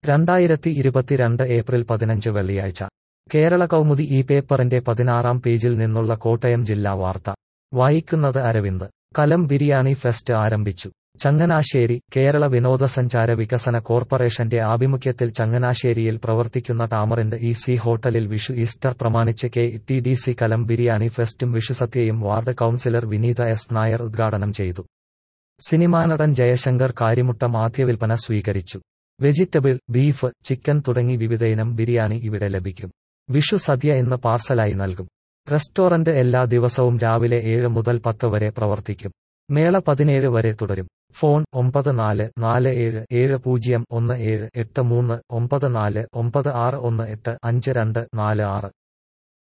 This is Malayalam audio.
രണ്ടായിരത്തി ഇരുപത്തിരണ്ട് ഏപ്രിൽ പതിനഞ്ച് വെള്ളിയാഴ്ച കേരള കൗമുദി ഈ പേപ്പറിന്റെ പതിനാറാം പേജിൽ നിന്നുള്ള കോട്ടയം ജില്ലാ വാർത്ത വായിക്കുന്നത് അരവിന്ദ് കലം ബിരിയാണി ഫെസ്റ്റ് ആരംഭിച്ചു ചങ്ങനാശ്ശേരി കേരള വിനോദസഞ്ചാര വികസന കോർപ്പറേഷന്റെ ആഭിമുഖ്യത്തിൽ ചങ്ങനാശ്ശേരിയിൽ പ്രവർത്തിക്കുന്ന ടാമറിന്റ് ഇ സി ഹോട്ടലിൽ വിഷു ഈസ്റ്റർ പ്രമാണിച്ച് കെ ടി ഡി സി കലം ബിരിയാണി ഫെസ്റ്റും വിഷുസദ്യയും ward councillor Vineetha S Nair ഉദ്ഘാടനം ചെയ്തു സിനിമാനടൻ ജയശങ്കർ കാരിമുട്ട മാധ്യവിൽപ്പന സ്വീകരിച്ചു വെജിറ്റബിൾ ബീഫ് ചിക്കൻ തുടങ്ങി വിവിധയിനം ബിരിയാണി ഇവിടെ ലഭിക്കും വിഷു സദ്യ ഇന്ന് പാർസലായി നൽകും റെസ്റ്റോറന്റ് എല്ലാ ദിവസവും രാവിലെ ഏഴ് മുതൽ പത്ത് വരെ പ്രവർത്തിക്കും മേള പതിനേഴ് വരെ തുടരും ഫോൺ ഒമ്പത് നാല് നാല് ഏഴ് ഏഴ് പൂജ്യം ഒന്ന് ഏഴ് എട്ട് മൂന്ന് ഒമ്പത് നാല് ഒമ്പത് ആറ് ഒന്ന് എട്ട് അഞ്ച് രണ്ട് നാല് ആറ്